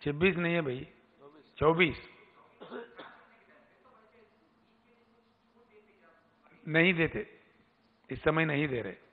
छब्बीस नहीं है भाई चौबीस नहीं देते इस समय नहीं दे रहे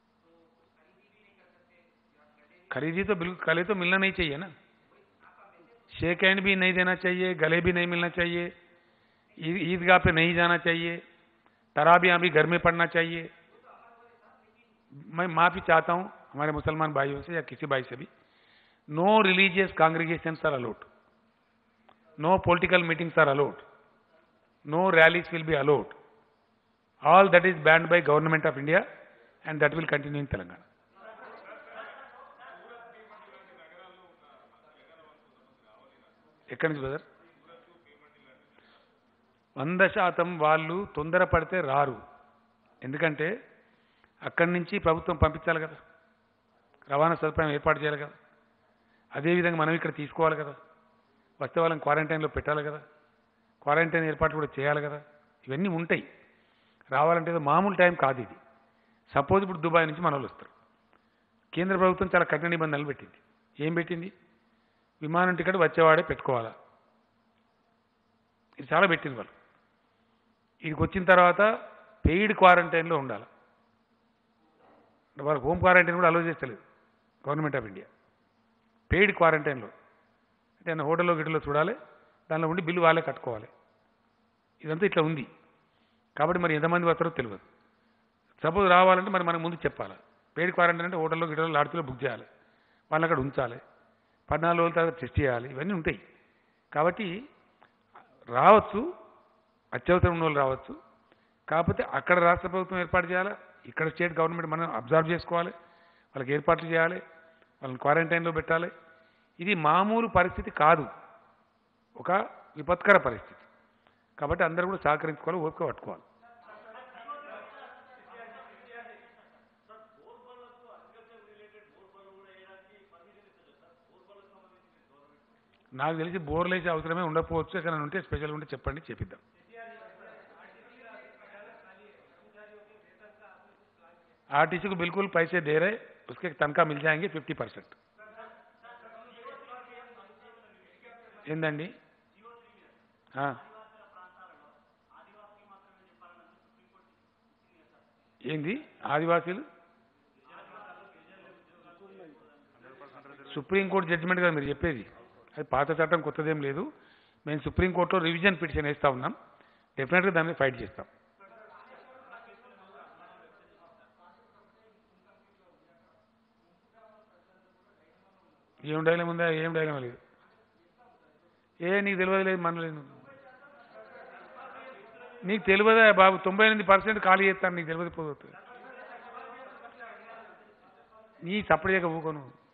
खरीदी तो बिल्कुल गले तो मिलना नहीं चाहिए ना शेक हैंड भी नहीं देना चाहिए गले भी नहीं मिलना चाहिए ईद- ईदगाह पे नहीं जाना चाहिए तराबियां भी घर में पढ़ना चाहिए मैं माफी चाहता हूं हमारे मुसलमान भाइयों से या किसी भाई से भी no religious congregation are allowed no political meetings are allowed no rallies will be allowed all that is banned by government of india and that will continue in telangana ఎక్కడి నుంచి బ్రదర్ వంద శాతం వాళ్ళు తొందరపడితే రారు ఎందుకంటే అక్కడి నుంచి ప్రభుత్వం పంపించాలి కదా రవాణా సదుపాయం ఏర్పాటు చేయాలి కదా అదేవిధంగా మనం ఇక్కడ తీసుకోవాలి కదా వస్తే వాళ్ళని క్వారంటైన్లో పెట్టాలి కదా క్వారంటైన్ ఏర్పాటు కూడా చేయాలి కదా ఇవన్నీ ఉంటాయి రావాలంటే ఏదో మామూలు టైం కాదు ఇది సపోజ్ ఇప్పుడు దుబాయ్ నుంచి మన వాళ్ళు వస్తారు కేంద్ర ప్రభుత్వం చాలా కఠిన నిబంధనలు పెట్టింది ఏం పెట్టింది విమానం టికెట్ వచ్చేవాడే పెట్టుకోవాలా ఇది చాలా పెట్టింది వాళ్ళు ఇక్కడికి వచ్చిన తర్వాత పెయిడ్ క్వారంటైన్లో ఉండాలి వాళ్ళకి హోమ్ క్వారంటైన్ కూడా అలో చేస్తలేదు గవర్నమెంట్ ఆఫ్ ఇండియా పెయిడ్ క్వారంటైన్లో అంటే ఆయన హోటల్లో గిటలో చూడాలి దానిలో ఉండి బిల్లు వాళ్ళే కట్టుకోవాలి ఇదంతా ఇట్లా ఉంది కాబట్టి మరి ఎంతమంది వస్తారో తెలియదు సపోజ్ రావాలంటే మరి మనకు ముందు చెప్పాలి పెయిడ్ క్వారంటైన్ అంటే హోటల్లో గిటలో లాడ్జ్లో బుక్ చేయాలి వాళ్ళని అక్కడ ఉంచాలి పద్నాలుగు రోజుల తర్వాత టెస్ట్ చేయాలి ఇవన్నీ ఉంటాయి కాబట్టి రావచ్చు అత్యవసరం ఉన్న వాళ్ళు రావచ్చు కాకపోతే అక్కడ రాష్ట్ర ప్రభుత్వం ఏర్పాటు చేయాలి ఇక్కడ స్టేట్ గవర్నమెంట్ మనం అబ్జర్వ్ చేసుకోవాలి వాళ్ళకి ఏర్పాట్లు చేయాలి వాళ్ళని క్వారంటైన్లో పెట్టాలి ఇది మామూలు పరిస్థితి కాదు ఒక విపత్కర పరిస్థితి కాబట్టి అందరూ కూడా సహకరించుకోవాలి ఓపిక పట్టుకోవాలి నాకు తెలిసి బోర్లు వేసే అవసరమే ఉండకపోవచ్చు ఎక్కడ ఉంటే స్పెషల్ ఉంటే చెప్పండి చేపిద్దాం आरटीसी को बिल्कुल पैसे दे रहे उसके तनख्वाह मिल जाएंगे फिफ्टी परसेंट ఏందండి ఆ. ఏంది ఆదివాసీలు సుప్రీంకోర్టు జడ్జిమెంట్ కదా మీరు చెప్పేది అది పాత చట్టం కొత్తదేం లేదు మేము సుప్రీంకోర్టులో రివిజన్ పిటిషన్ వేస్తా ఉన్నాం డెఫినెట్గా దాన్ని ఫైట్ చేస్తాం ఏం డైలం ఉందా ఏం డైలం లేదు ఏ నీకు తెలియదు లేదు మనలేదు నీకు తెలియదా బాబు తొంభై ఎనిమిది పర్సెంట్ ఖాళీ చేస్తాను నీకు తెలియదు పోతుంది నీ సపరేట్గా ఊకోను